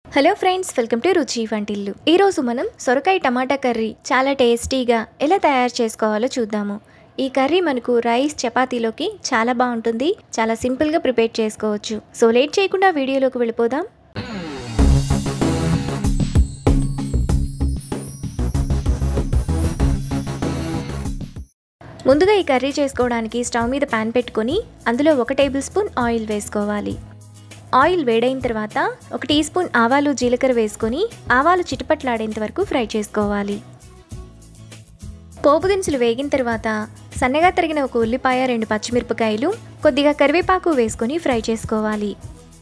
hello friends welcome to రుచి వంటిల్లు ఈరోజు మనం సొరకాయ టమాటా కర్రీ చాలా టేస్టీగా ఎలా తయారు చేసుకోవాలో చూద్దాము ఈ కర్రీ మనకు రైస్ చపాతీలోకి చాలా బాగుంటుంది చాలా సింపుల్గా ప్రిపేర్ చేసుకోవచ్చు సో లేట్ చేయకుండా వీడియోలోకి వెళ్ళిపోదాం ముందుగా ఈ కర్రీ చేసుకోవడానికి స్టవ్ మీద ప్యాన్ పెట్టుకొని అందులో ఒక టేబుల్ స్పూన్ ఆయిల్ వేసుకోవాలి ఆయిల్ వేడైన తర్వాత ఒక టీ స్పూన్ ఆవాలు జీలకర్ర వేసుకొని ఆవాలు చిటపట్లాడేంత వరకు ఫ్రై చేసుకోవాలి పోపు దినుసులు వేగిన తర్వాత సన్నగా తరిగిన ఒక ఉల్లిపాయ రెండు పచ్చిమిరపకాయలు కొద్దిగా కరివేపాకు వేసుకొని ఫ్రై చేసుకోవాలి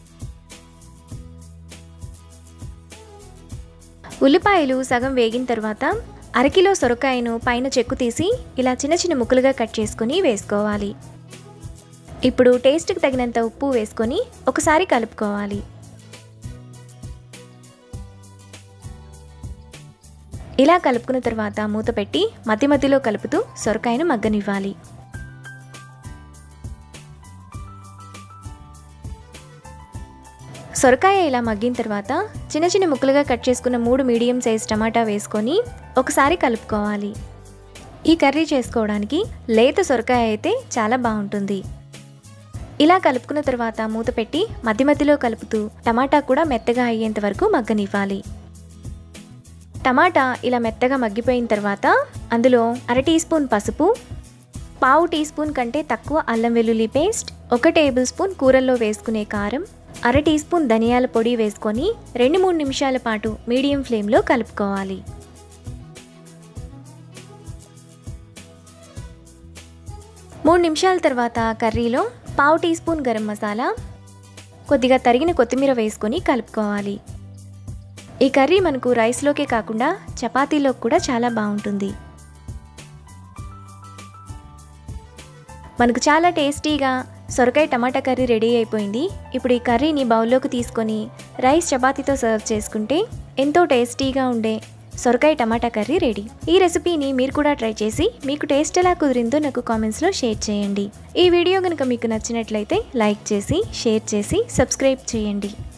ఉల్లిపాయలు సగం వేగిన తర్వాత అరకిలో సొరకాయను పైన చెక్కు తీసి ఇలా చిన్న చిన్న ముక్కలుగా కట్ చేసుకొని వేసుకోవాలి ఇప్పుడు టేస్ట్కి తగినంత ఉప్పు వేసుకొని ఒకసారి కలుపుకోవాలి ఇలా కలుపుకున్న తర్వాత మూత పెట్టి మధ్య మధ్యలో కలుపుతూ సొరకాయను మగ్గనివ్వాలి సొరకాయ ఇలా మగ్గిన తర్వాత చిన్న చిన్న ముక్కలుగా కట్ చేసుకున్న మూడు మీడియం సైజ్ టమాటా వేసుకొని ఒకసారి కలుపుకోవాలి ఈ కర్రీ చేసుకోవడానికి లేత సొరకాయ అయితే చాలా బాగుంటుంది ఇలా కలుపుకున్న తర్వాత మూత పెట్టి మధ్య మధ్యలో కలుపుతూ టమాటా కూడా మెత్తగా అయ్యేంత వరకు మగ్గనివ్వాలి టమాటా ఇలా మెత్తగా మగ్గిపోయిన తర్వాత అందులో అర టీ స్పూన్ పసుపు పావు టీ స్పూన్ కంటే తక్కువ అల్లం వెల్లుల్లి పేస్ట్ ఒక టేబుల్ స్పూన్ కూరల్లో వేసుకునే కారం అర టీ స్పూన్ ధనియాల పొడి వేసుకొని రెండు మూడు నిమిషాల పాటు మీడియం ఫ్లేమ్లో కలుపుకోవాలి మూడు నిమిషాల తర్వాత కర్రీలో పావు టీ స్పూన్ గరం మసాలా కొద్దిగా తరిగిన కొత్తిమీర వేసుకొని కలుపుకోవాలి ఈ కర్రీ మనకు రైస్లోకే కాకుండా చపాతీలో కూడా చాలా బాగుంటుంది మనకు చాలా టేస్టీగా సొరకాయ టమాటా కర్రీ రెడీ అయిపోయింది ఇప్పుడు ఈ కర్రీని బౌల్లోకి తీసుకొని రైస్ చపాతీతో సర్వ్ చేసుకుంటే ఎంతో టేస్టీగా ఉండే సొరకాయ టమాటా కర్రీ రెడీ ఈ రెసిపీని మీరు కూడా ట్రై చేసి మీకు టేస్ట్ ఎలా కుదిరిందో నాకు కామెంట్స్లో షేర్ చేయండి ఈ వీడియో కనుక మీకు నచ్చినట్లయితే లైక్ చేసి షేర్ చేసి సబ్స్క్రైబ్ చేయండి